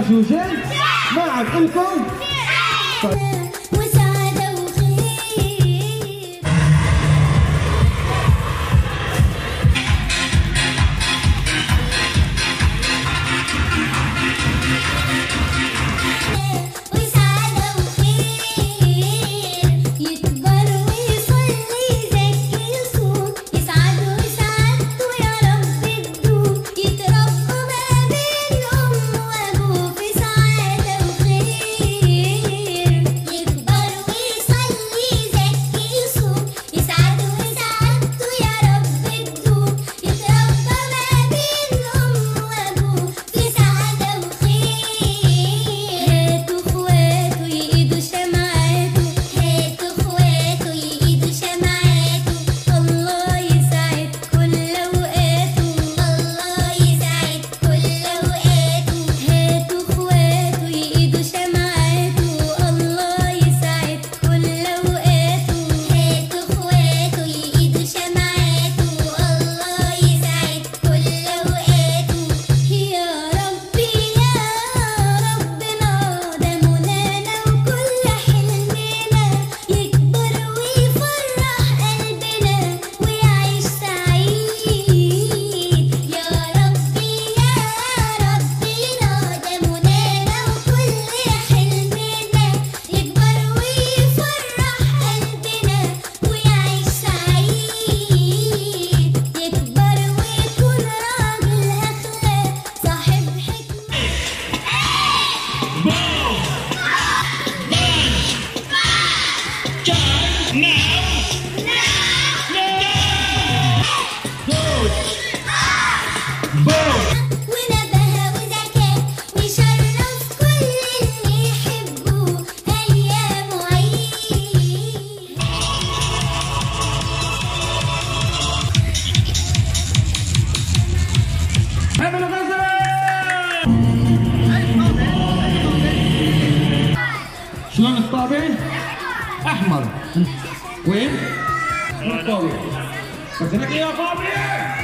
شوشن ما عاد لكم وسعادة وخير وسعادة وخير يكبر ويصلي يزكي يصوم يسعد وسعادته يا رب تدوم يتربى ما بين أم وأبوه في سعادة وخير يكبر ويصلي يزكي يصوم يسعد وسعادته يا رب تدوم يتربى ما بين أم وأبوه في سعادة وخير هاتوا اخواته يقيدوا شمعاته هاتوا اخواته يقيدوا شمعاته الله يسعد كل اوقاته الله يسعد كل اوقاته هاتوا اخواته يقيدوا شمعاته الله يسعد كل اوقاته هاتوا اخواته يقيدوا شمعاته الله يسعد كل اوقاته يا ربي يا ربنا ده منانا وكل حلمنا يكبر ويفرح قلبنا ويعيش سعيد يا ربي يا ربنا ده منانا وكل حلمنا يكبر ويفرح قلبنا ويعيش سعيد يكبر ويكون راجل أخلاق صاحب حكمة ونبه وذكاء ويشرف كل اللي يحبه أيام عيد حمل غزل شلون الطابع؟ احمر وين؟ الطابع بس لك يا طابع